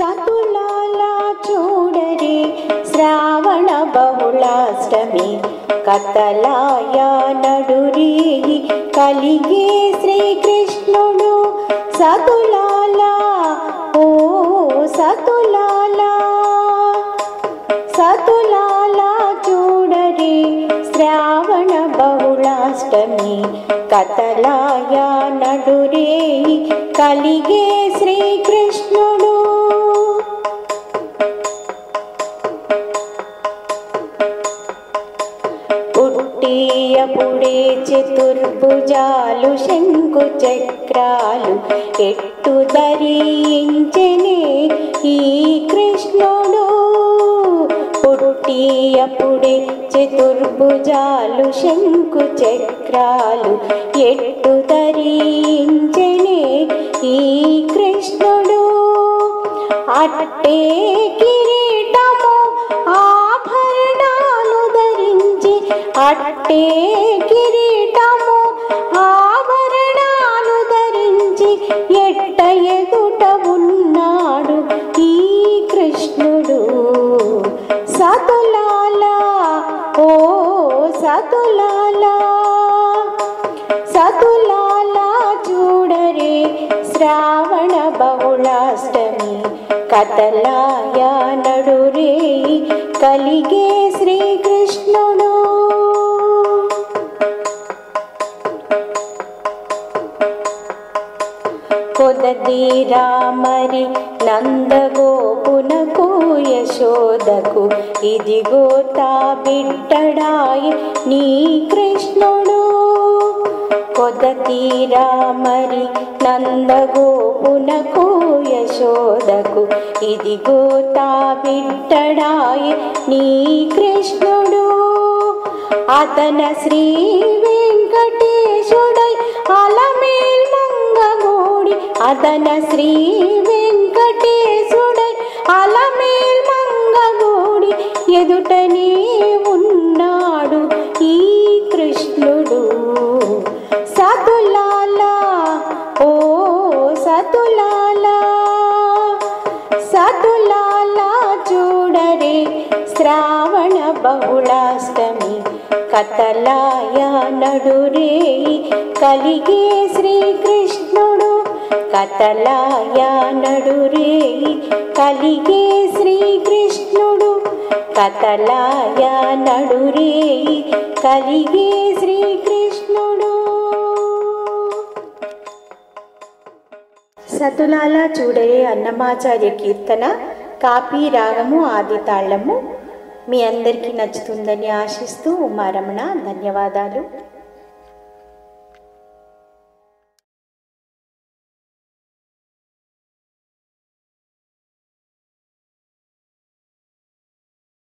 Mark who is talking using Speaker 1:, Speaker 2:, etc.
Speaker 1: సతులాలా చూడరే శ్రావణ బహుళాష్టమి కతలాయ నడురీ కలిగే శ్రీకృష్ణుడు సతులాలా ఓ సతులాలా సతులాలా చూడరే శ్రావణ బహుళాష్టమి కతలాయ నడురే కలిగే శ్రీకృష్ణుడు పుట్టియపుడే చతుర్భుజాలు శంకు చక్రాలు ఎట్టు ధరించనే ఈ కృష్ణుడు పుట్టియపుడే చతుర్భుజాలు శంకు చక్రాలు ఎట్టు ధరించనే ఈ కృష్ణుడు అట్టే కిరీటము ఆభరణాలు ధరించి అట్టే కిరీటము ఆభరణాలు ధరించి ఎట్ట ఎదుట ఉన్నాడు ఈ కృష్ణుడు సతులాలా ఓ సతులాలా సతులాలా చూడరే శ్రావణ బహుళాష్టమి కతలాయ నడురే కలిగే శ్రీకృష్ణుడు కొదదీరా మరి నందగోపునకు యశోదకు ఇదిగో తా బిడ్డడాయి నీ కృష్ణుడు కొదతీరా మరి నందగోపునకు యశోదకు ఇదిగో తా బిడ్డడాయి నీ కృష్ణుడు అతన శ్రీ వెంకటేశుడై అలమేల్ మంగగోడి అతన శ్రీ వెంకటేశుడై అలమేల్ మంగగోడి ఎదుటనే ఉన్నాడు ఈ కృష్ణుడు సతులాలా ఓ సతులాలా సతులాలా చూడరే శ్రావణ బహుళాష్టమి కతలాయ నడురే కలిగే శ్రీకృష్ణుడు కతలాయ నడురే కలిగే శ్రీకృష్ణుడు కతలాయ నడురే కలిగే శ్రీకృష్ణుడు సతులాల చూడరే అన్నమాచార్య కీర్తన కాపీ రాగము ఆది తాళము మీ అందరికీ నచ్చుతుందని ఆశిస్తూ ఉమారమణ ధన్యవాదాలు